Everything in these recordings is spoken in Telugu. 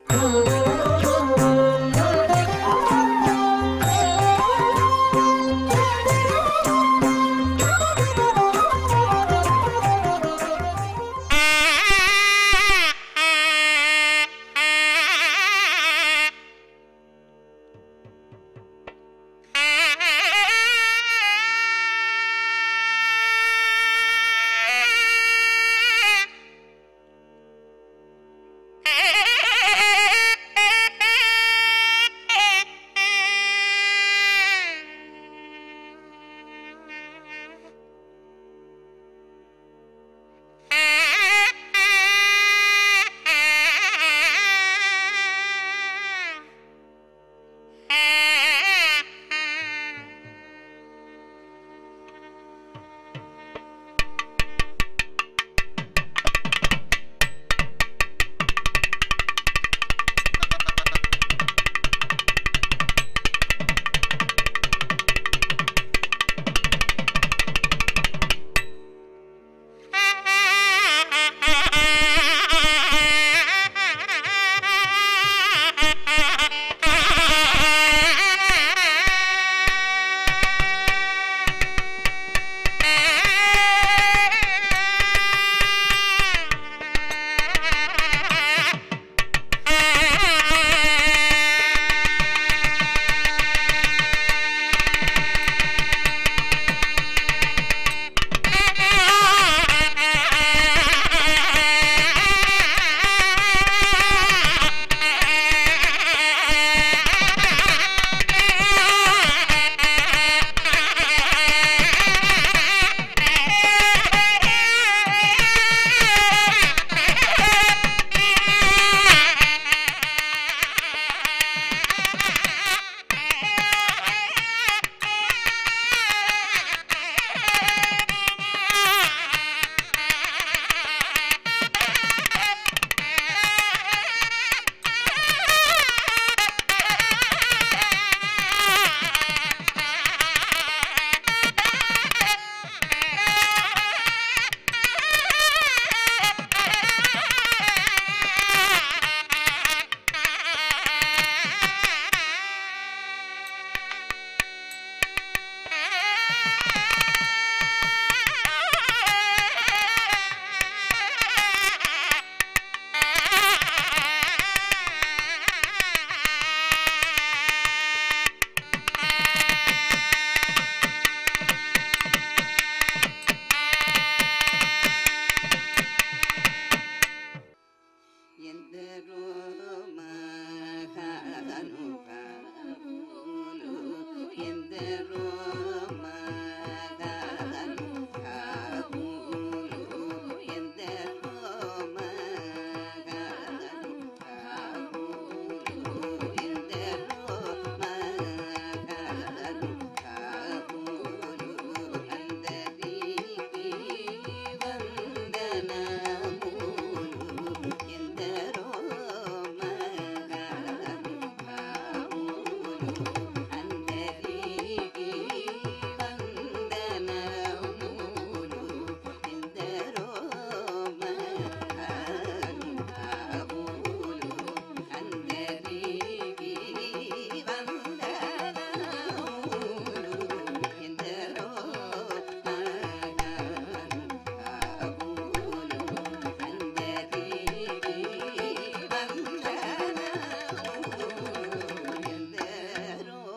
ఎందరో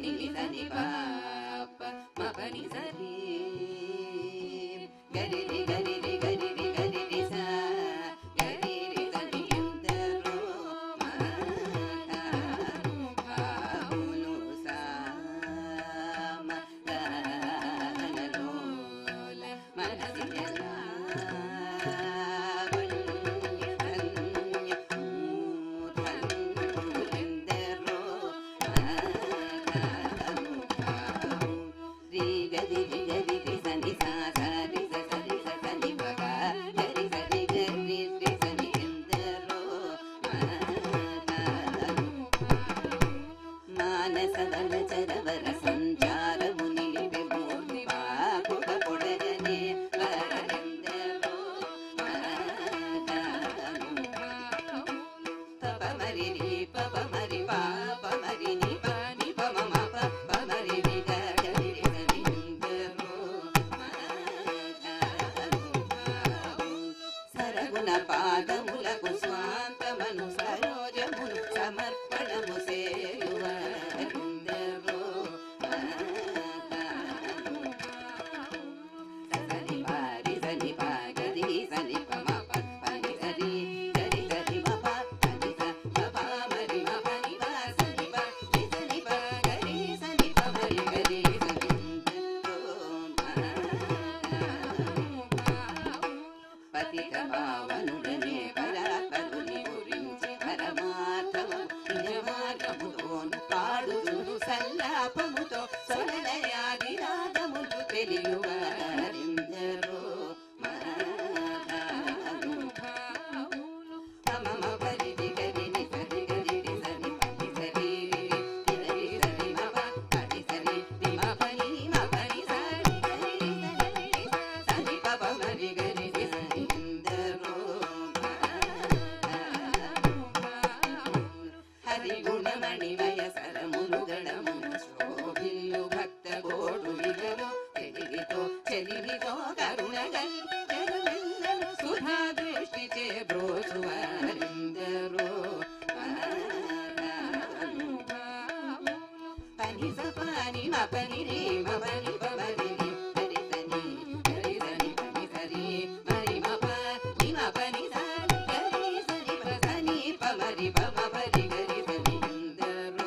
ని దని పాప మపని సరి గరి రి గరి రి గరి రి గరి రి సా గరి రి దని ఎందరో మాతాను భావులు సామ గానలోల మనసి ఎలా మానసదన చరవర సంచారము నిలిపి మూర్తి బాకుడ పొడగనే వరనిందరో పమరి ని పమరి పాపమరి ని పని పమ పమరి ని గరి గరి నిందరో సరగుణ పాదములకు స్వాంతమను సరోజమును సమర్పణము సేయువరిందరో సని పారి సని పాగరి సని పమ పని సరి గరి గరి మప పని స పప మరి మపని ప సని ప ని సని ప గరి సని ప మరి గరి సని పతిత పావనుడనే పరాత్మరుని గురించి పరమార్థము నిజ మార్గముతోను పాడుచును సల్లాపముతో సొలయాది రాగములు తెలియువారిందరో మమ పరిది గరిని సరి గరిని సరి పని సరి గరి సరి మమ పని సరి రిమ పని మ పని సరి గరి సరి సరి పప మరి గరి సరి ఇందరో హరి గుణమణిమయ సరములు గణమున శోభిల్లు భక్త గోడు విగలు చెలివితో చెలివితో కరుణగల్ జగమెల్లను సుధా దృష్టి చే బ్రోసువారిందరో పని సపాని మ పని రే మ పని పవరి రే హరి సని హరి సని పని సరి మరి మ ప ని మ పని సరి గరి సరి ప సని ప మరి ప మ పరి గరి సని ఇందరో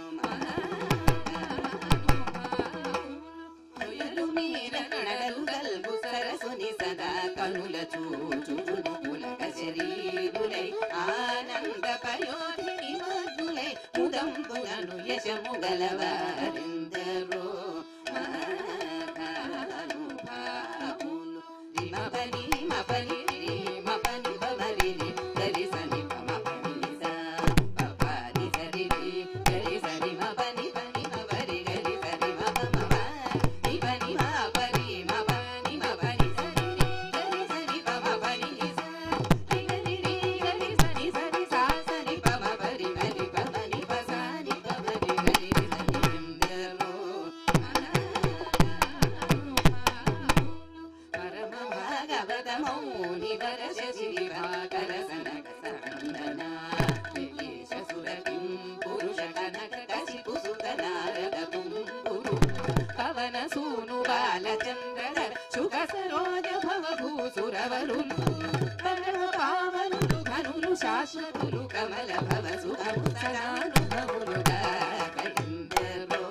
కొయలు మీర నడలు గల్గు సరసుని సదా కనుల చూచుచును పులక శరీరులై ఆనంద పయోధిని మగ్గులై ముదంబులను యశము గలవారిందరో మాతానుభావులు రిమపని మపని రి మపని పమరి రి గరి సని పమ పని సా పపని సరి రి గరి సరి మపని పని మపరి గరి సరి మప మమ ని పని మా పరి మపని మపని సరి రి గరి సరి పమ పని ని సా రి గరి రి గరి సరి సరి సా సరి పమ పరి మరి పమని ప సా ని పమరి గరి సరి ఇందరో పరమ భాగవత మౌని వరస శ్రీవాకర సనక సందన విశేష సురకిం పురుష కనక కసిపు సుత నారద కుంపురు పవన సూను బాలచంద్ర సుఖ సరోజ భవ భూసురవరులు పరమ పావనులు ఘనులు శాశ్వతులు కమల భవ సుఖము సదానుభవులు కాకయిందరో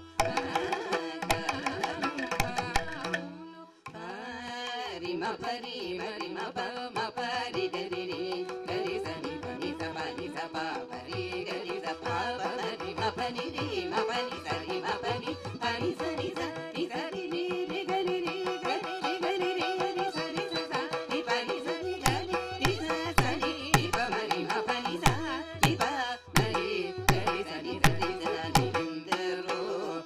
పరి మ పరి మరి మ ప మ పరి గరి రి గరి సని పని స పని స ప పరి గరి స ప ప మరి మ పని రి మ పని సరి మ పని పని సరి స ని సరి రి రి గరి రి గరి రి గరి రి గరి సరి స స ని పని సరి గరి రి స సరి ని ప మరి మ పని స ని ప మరి గరి సని సరి స ని ఇందరో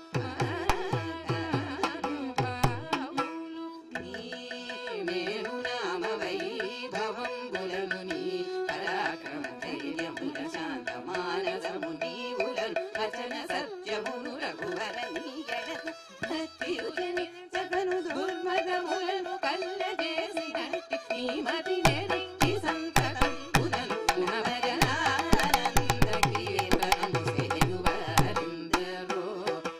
మేరు నామ వైభవంబులను నీ పరాక్రమ ధైర్యముల శాంత మానసము నీవులను వచన సత్యమును రఘువర నీయడ భక్తియులని సకను దుర్మదములను కల్ల చేసి గట్టి నీ మతి నెరికి సంతతం పునలు గుణవరనానంద కీర్తనము సేయువారిందరో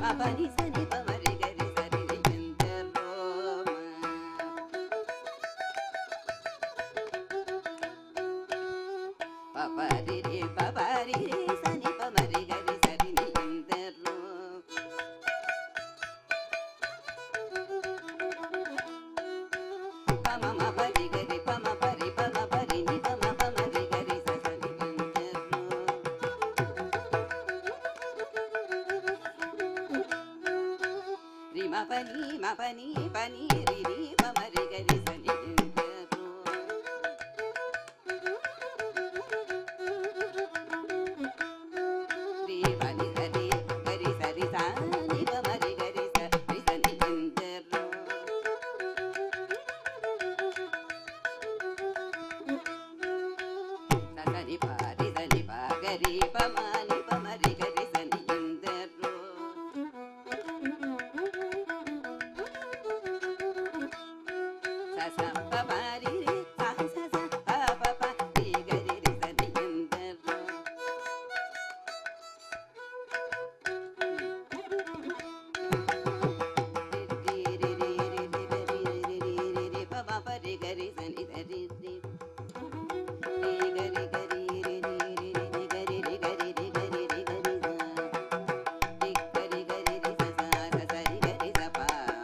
మపని సని పమరి గరి సరి ఎందరో పపరి రే పపరి రే సని పమరి గరి సరి ఎందరో పమ మపరి గరి పమ పరి పమ పరి ని పమ పమరి గరి సరి ఎందరో రి మ పని మ పని పని రి రి ప మ రి గ రి స ని ఎందరో. రి ప ని స రి గ రి స రి స ని ప మ రి గ రి స రి స ని ఎందరో. స స ని ప రి స ని ప గ రి ప మ ని ప మ రి గ రి స ని ఎందరో. స స ప ప రి రి స స స ప ప ప రి గ రి రి స ని ఎందరో. రి రి రి రి రి రి రి రి రి రి రి రి ప ప ప రి గ రి స ని ద రి రి. రి గ రి గ రి రి రి రి రి రి గ రి రి గ రి రి గ రి రి గ రి స. రి గ రి గ రి రి స స స స రి గ రి స ప.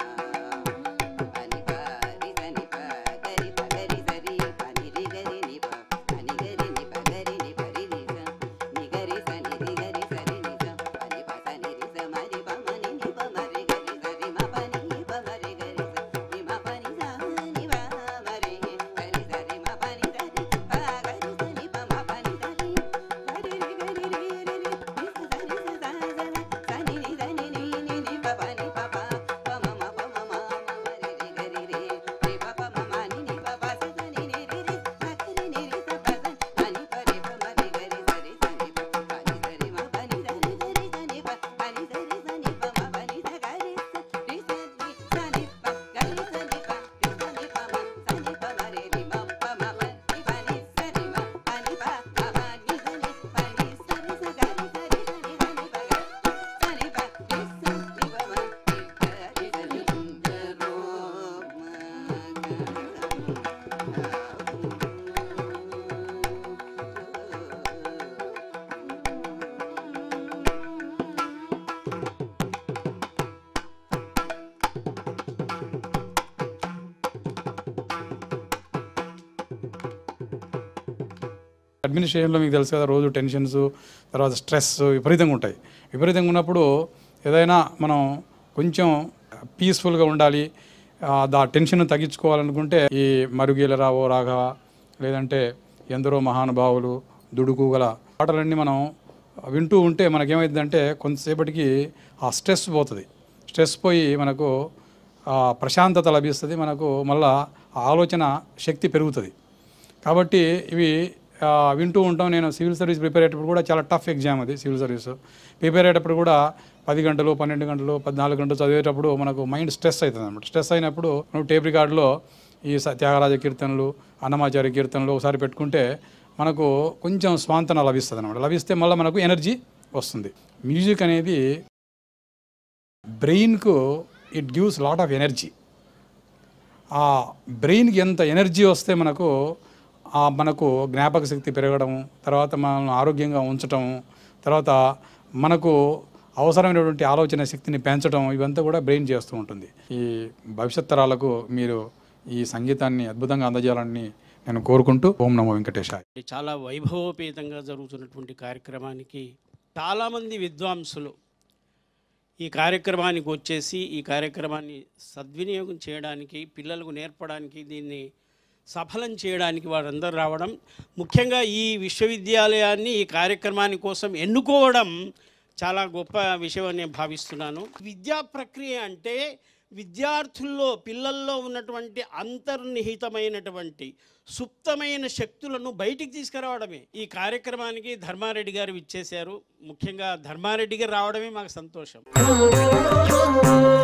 ప ని ప రి స ని ప గ రి ప గ రి స రి ప ని రి గ రి ని ప. ప ని గ రి ని ప గ రి ని ప రి రి స. ని గ రి స ని రి గ రి స రి ని స. ప ని ప స ని రి స మ రి ప మ ని ని ప మ రి గ రి స రి మ ప ని ప మ రి గ రి స. ని మ ప ని స ని ప మ రి గ రి స రి మ ప ని స రి ప గ రి స ని ప మ ప ని స రి. గ రి రి గ రి రి రి రి రి స స రి స స స ర. స ని ని ద ని ని ని ని ప ప ని ప ప. ప మ మ ప మ మ మ మ రి రి గ రి రి. రి ప ప మ మ ని ని ప ప స స ని ని రి రి. స గ రి ని రి స ప స. ప ని ప రి ప మ రి గ రి స రి స ని ప. ప ని స రి మ ప ని స రి గ రి స ని ప. ప ని స రి స ని ప మ ప ని స గ రి స. రి స ని స ని ప. గ రి స ని ప. రి స ని ప మ. స ని ప మ రి రి మ ప మ ప. ని ప ని స రి మ. ప ని ప మ మ ని స ని. ప ని స రి స గ రి స రి స ని స ని ప గ. స ని ప. రి స ని ప మ. రి గ రి స ని ద రో మ అడ్మినిస్ట్రేషన్లో మీకు తెలుసు కదా రోజు టెన్షన్స్ తర్వాత స్ట్రెస్ విపరీతంగా ఉంటాయి విపరీతంగా ఉన్నప్పుడు ఏదైనా మనం కొంచెం పీస్ఫుల్గా ఉండాలి ఆ, దా టెన్షన్ తగ్గించుకోవాలనుకుంటే ఈ మరుగీలరావో రాఘవ లేదంటే ఎందరో మహానుభావులు దుడుకు గల పాటలన్నీ మనం వింటూ ఉంటే మనకేమైందంటే కొంతసేపటికి ఆ స్ట్రెస్ పోతుంది స్ట్రెస్ పోయి మనకు ఆ, ప్రశాంతత లభిస్తుంది మనకు మళ్ళా ఆ ఆలోచన శక్తి పెరుగుతుంది కాబట్టి ఇవి ఆ, వింటూ ఉంటాం నేను సివిల్ సర్వీస్ ప్రిపేర్ అయ్యేటప్పుడు కూడా చాలా టఫ్ ఎగ్జామ్ అది సివిల్ సర్వీస్ ప్రిపేర్ అయ్యేటప్పుడు కూడా పది గంటలు పన్నెండు గంటలు పద్నాలుగు గంటలు చదివేటప్పుడు మనకు మైండ్ స్ట్రెస్ అవుతుంది అనమాట స్ట్రెస్ అయినప్పుడు నువ్వు టేప్ రికార్డులో ఈ స- త్యాగరాజ కీర్తనలు అన్నమాచార్య కీర్తనలు ఒకసారి పెట్టుకుంటే మనకు కొంచెం స్వాంతన లభిస్తుంది అనమాట లభిస్తే మళ్ళీ మనకు ఎనర్జీ వస్తుంది మ్యూజిక్ అనేది బ్రెయిన్కు it gives lot of energy ఆ బ్రెయిన్కి ఎంత ఎనర్జీ వస్తే మనకు ఆ మనకు జ్ఞాపక శక్తి పెరగడం తర్వాత మనం ఆరోగ్యంగా ఉంచటం తర్వాత మనకు అవసరమైనటువంటి ఆలోచన శక్తిని పెంచడం ఇవంతా కూడా బ్రెయిన్ చేస్తూ ఉంటుంది ఈ భవిష్యత్ తరాలకు మీరు ఈ సంగీతాన్ని అద్భుతంగా అందజేయాలని నేను కోరుకుంటూ ఓం నమో వెంకటేశాయ చాలా వైభవోపేతంగా జరుగుతున్నటువంటి కార్యక్రమానికి చాలామంది విద్వాంసులు ఈ కార్యక్రమానికి వచ్చేసి ఈ కార్యక్రమాన్ని సద్వినియోగం చేయడానికి పిల్లలకు నేర్పడానికి దీన్ని సఫలం చేయడానికి వారందరూ రావడం ముఖ్యంగా ఈ విశ్వవిద్యాలయాన్ని ఈ కార్యక్రమాని కోసం ఎన్నుకోవడం చాలా గొప్ప విషయం అని నేను భావిస్తున్నాను విద్యా ప్రక్రియ అంటే విద్యార్థుల్లో పిల్లల్లో ఉన్నటువంటి అంతర్నిహితమైనటువంటి సుప్తమైన శక్తులను బయటికి తీసుకురావడమే ఈ కార్యక్రమానికి ధర్మారెడ్డి గారు ఇచ్చేశారు ముఖ్యంగా ధర్మారెడ్డి గారు రావడమే మాకు సంతోషం